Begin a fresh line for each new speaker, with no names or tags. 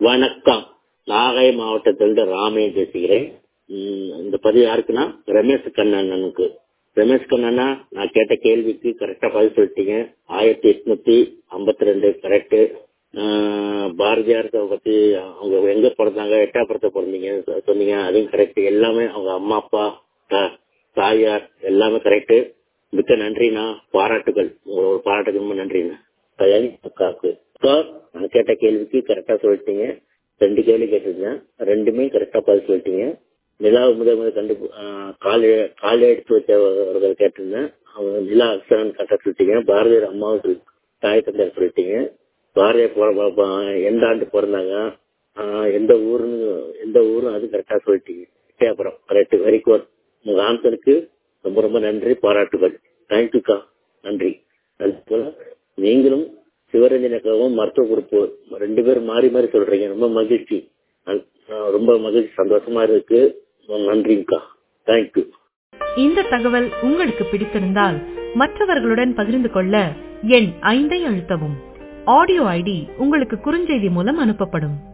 வணக்கம் நாகை மாவட்டத்திலிருந்து ராமே பேசுகிறேன் உம், இந்த பதிவு யாருக்குன்னா ரமேஷ் கண்ணனுக்கு ரமேஷ் கண்ணனா நான் கேட்ட கேள்விக்கு கரெக்டா பதில் சொல்லிட்டீங்க ஆயிரத்தி எட்நூத்தி ஐம்பத்தி ரெண்டு கரெக்ட் பாரதியார் பத்தி அவங்க எங்க பிறந்தாங்க எட்டாப்புறத்தை பிறந்தீங்க சொ- சொன்னீங்க அதுவும் கரெக்ட் எல்லாமே அவங்க அம்மா அப்பா தா- தாயார் எல்லாமே கரெக்ட் மிக்க நன்றிண்ணா பாராட்டுகள் உங்களோட பாராட்டுக்கு ரொம்ப நன்றிண்ணா கல்யாணி அக்காவுக்கு அக்கா நான் கேட்ட கேள்விக்கு கரெக்டா சொல்லிட்டீங்க ரெண்டு கேள்வி கேட்டிருந்தேன் ரெண்டுமே கரெக்டா பதில் சொல்லிட்டீங்க நிலா முதல் முதல் கண்டு காலை காலை எடுத்து வச்சவர்கள் கேட்டிருந்தேன் அவங்க நிலா அக்ஷரன் கரெக்டா சொல்லிட்டீங்க பாரதியார் அம்மாவுக்கு தாய் தந்தையர் சொல்லிட்டீங்க பாரதியார் பிற- ப- ப- எந்த ஆண்டு பிறந்தாங்க ஆஹ் எந்த ஊருன்னு எந்த ஊரும் அது கரெக்டா சொல்லிட்டீங்க அப்புறம் கரெக்ட் வெரி குட் உங்க ஆன்சருக்கு ரொம்ப ரொம்ப நன்றி பாராட்டுகள் தேங்க்யூக்கா நன்றி அது போல நீங்களும் சிவரஞ்சனக்காகவும் மருத்துவ குறிப்பு ரெண்டு பேரும் மாறி மாறி சொல்றீங்க ரொம்ப மகிழ்ச்சி நல்- ஆஹ் ரொம்ப மகிழ்ச்சி சந்தோஷமா இருக்கு நன்றிங்கக்கா தேங்க்யூ
இந்த தகவல் உங்களுக்கு பிடித்திருந்தால் மற்றவர்களுடன் பகிர்ந்து கொள்ள எண் ஐந்தை அழுத்தவும் ஆடியோ ஐடி உங்களுக்கு குறுஞ்செய்தி மூலம் அனுப்பப்படும்